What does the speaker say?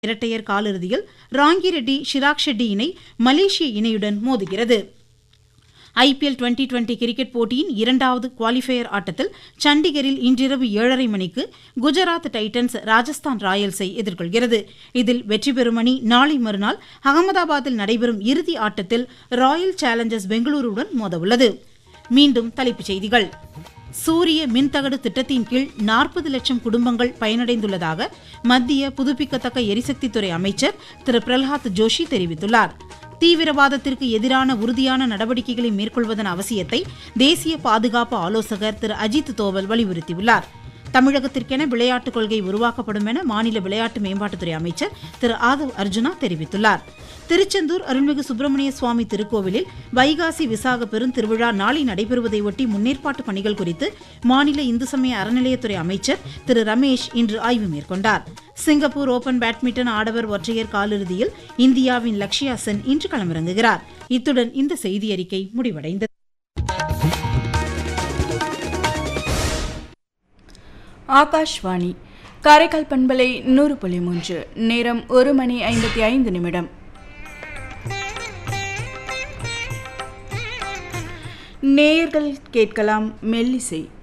இரட்டையர் காலிறுதியில் ராங்கிரெட்டி ஷிராக் ஷெட்டி இணை மலேசிய இணையுடன் மோதுகிறது ஐபிஎல் டுவெண்டி டுவெண்டி கிரிக்கெட் போட்டியின் இரண்டாவது குவாலிஃபயர் ஆட்டத்தில் சண்டிகரில் இன்றிரவு ஏழரை மணிக்கு குஜராத் டைட்டன்ஸ் ராஜஸ்தான் ராயல்ஸை எதிர்கொள்கிறது இதில் வெற்றி பெறும் அணி நாளை மறுநாள் அகமதாபாத்தில் நடைபெறும் இறுதி ஆட்டத்தில் ராயல் சேலஞ்சர்ஸ் பெங்களூருடன் மோதவுள்ளது மீண்டும் தலைப்புச் செய்திகள் சூரிய மின்தகடு திட்டத்தின் கீழ் நாற்பது லட்சம் குடும்பங்கள் பயனடைந்துள்ளதாக மத்திய புதுப்பிக்கத்தக்க எரிசக்தித்துறை அமைச்சர் திரு பிரல்ஹாத் ஜோஷி தெரிவித்துள்ளார் தீவிரவாதத்திற்கு எதிரான உறுதியான நடவடிக்கைகளை மேற்கொள்வதன் அவசியத்தை தேசிய பாதுகாப்பு ஆலோசகர் திரு அஜித் தோவல் வலியுறுத்தியுள்ளார் தமிழகத்திற்கென விளையாட்டுக் கொள்கை உருவாக்கப்படும் என மாநில விளையாட்டு மேம்பாட்டுத்துறை அமைச்சர் திரு ஆதவ் அர்ஜுனா தெரிவித்துள்ளார் திருச்செந்தூர் அருள்மிகு சுப்பிரமணிய சுவாமி திருக்கோவிலில் வைகாசி விசாக பெருந்திருவிழா நாளை நடைபெறுவதை ஒட்டி முன்னேற்பாட்டு பணிகள் குறித்து மாநில இந்து சமய அறநிலையத்துறை அமைச்சர் திரு ரமேஷ் இன்று ஆய்வு மேற்கொண்டார் சிங்கப்பூர் ஓபன் பேட்மிண்டன் ஆடவர் ஒற்றையர் காலிறுதியில் இந்தியாவின் லக்ஷயா சென் இன்று களமிறங்குகிறார் இத்துடன் இந்த செய்தியறிக்கை முடிவடைந்தது ஆகாஷ்வாணி காரைக்கால் பண்பலை நூறு புள்ளி மூன்று நேரம் ஒரு மணி ஐம்பத்தி ஐந்து நிமிடம் நேயர்கள் கேட்கலாம் மெல்லிசை